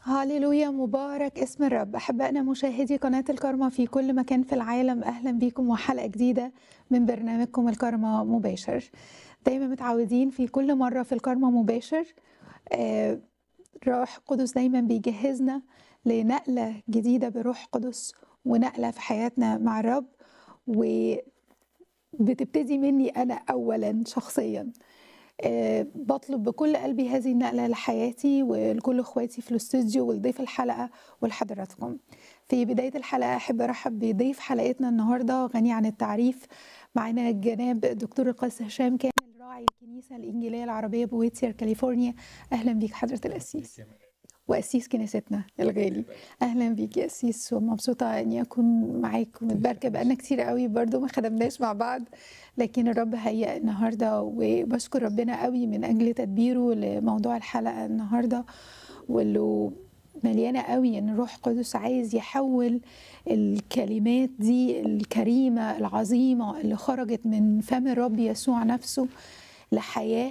هاليلويا مبارك اسم الرب أحبائنا مشاهدي قناة الكرمة في كل مكان في العالم أهلا بكم وحلقة جديدة من برنامجكم الكرمة مباشر دايما متعودين في كل مرة في الكرمة مباشر آه، روح قدس دايما بيجهزنا لنقلة جديدة بروح قدس ونقلة في حياتنا مع الرب وبتبتدي مني أنا أولا شخصيا آه، بطلب بكل قلبي هذه النقلة لحياتي ولكل اخواتي في الاستوديو ولضيف الحلقة ولحضراتكم في بداية الحلقة أحب أرحب بضيف حلقتنا النهاردة غني عن التعريف معنا جناب الدكتور القس هشام كامل راعي الكنيسة الإنجيلية العربية بويتسير كاليفورنيا أهلا بيك حضرة القسيس وقسيس كنيستنا الغالي اهلا بيك يا قسيس ومبسوطه اني اكون معاك ومتباركه بقالنا كتير قوي برضو ما خدمناش مع بعض لكن الرب هيأ النهارده وبشكر ربنا قوي من اجل تدبيره لموضوع الحلقه النهارده واللي مليانه قوي ان الروح القدس عايز يحول الكلمات دي الكريمه العظيمه اللي خرجت من فم الرب يسوع نفسه لحياه